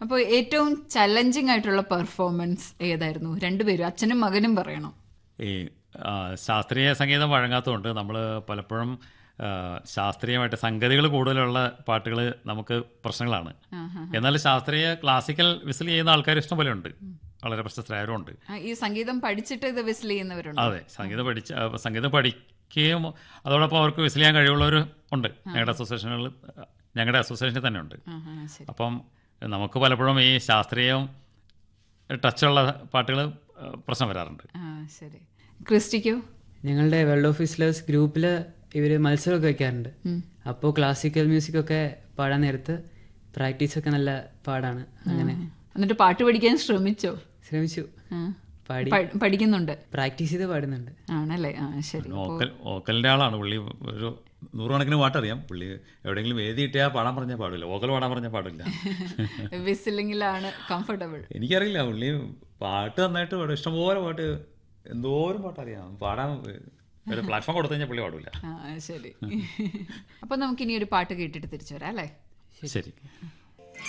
അപ്പോൾ ഏറ്റവും ചലഞ്ചിങ് ആയിട്ടുള്ള പെർഫോമൻസ് ഏതായിരുന്നു രണ്ടുപേരും അച്ഛനും മകനും പറയണം ഈ ആ, ശാസ്ത്രീയ സംഗീതം വഴങ്ങാത്തതുകൊണ്ട് നമ്മൾ പലപ്പോഴും ആ, ശാസ്ത്രീയമായിട്ട് സംഗതികൾ കൂടുതലുള്ള പാട്ടുകൾ നമുക്ക് പ്രശ്നങ്ങളാണ് എന്നാൽ ശാസ്ത്രീയ ക്ലാസിക്കൽ വിസിൽ ചെയ്യുന്ന ആൾക്കാർ ഇഷ്ടം പോലെ ഉണ്ട് വളരെ പ്രശസ്തരായവരും ഉണ്ട് ആ, ഈ സംഗീതം പഠിച്ചിട്ട് ഇത് വിസിൽ ചെയ്യുന്നവരുണ്ട് അതെ സംഗീതം പഠിച്ച ആ, സംഗീതം പഠിക്കുകയും അതോടൊപ്പം അവർക്ക് വിസിൽ ചെയ്യാൻ കഴിവുള്ളവർ ഉണ്ട് ഞങ്ങളുടെ അസോസിയേഷനുകൾ ഞങ്ങളുടെ അസോസിയേഷനിൽ തന്നെ ഉണ്ട് ആ, ആ, ശരി അപ്പം നമുക്ക് പലപ്പോഴും ഈ ശാസ്ത്രീയം ടച്ചുള്ള പാട്ടുകൾ പ്രശ്നം വരാറുണ്ട് ആ ശരി ക്രിസ്റ്റിക്കോ ഞങ്ങളുടെ വെൽ ഓഫീസിലേഴ്സ് ഗ്രൂപ്പിൽ ഇവർ മത്സരമൊക്കെ വെക്കാറുണ്ട് അപ്പോൾ ക്ലാസിക്കൽ മ്യൂസിക് ഒക്കെ പാടാൻ നേരത്ത് പ്രാക്ടീസ് ഒക്കെ നല്ല പാടാണ് അങ്ങനെ എന്നിട്ട് പാട്ട് പഠിക്കാൻ ശ്രമിച്ചോ ശ്രമിച്ചു ആ. പാടി പ- പഠിക്കുന്നുണ്ട് പ്രാക്ടീസ് ചെയ്ത് പാടുന്നുണ്ട് ആണല്ലേ ആ ശരി വോക്കൽ വോക്കലിൻ്റെ ആളാണ് പുള്ളി ഒരു നൂറുകണക്കിന് പാട്ടറിയാം പുള്ളി എവിടെയെങ്കിലും വേദി കിട്ടിയാൽ പാടാൻ പറഞ്ഞാൽ പാടില്ല വോക്കൽ പാടാൻ പറഞ്ഞാൽ പാടില്ല വിസിലിങ്ങിലാണ് കംഫർട്ടബിൾ എനിക്കറിയില്ല പുള്ളി പാട്ട് നന്നായിട്ട് പാടും ഇഷ്ടംപോലെ പാട്ട് എന്തോരം പാട്ടറിയാം പാടാൻ ഒരു പ്ലാറ്റ്ഫോം കൊടുത്തു കഴിഞ്ഞാൽ പുള്ളി പാടില്ല ആ ശരി അപ്പൊ നമുക്ക് ഇനി ഒരു പാട്ട് കേട്ടിട്ട് തിരിച്ചു വരാം അല്ലേ ശരി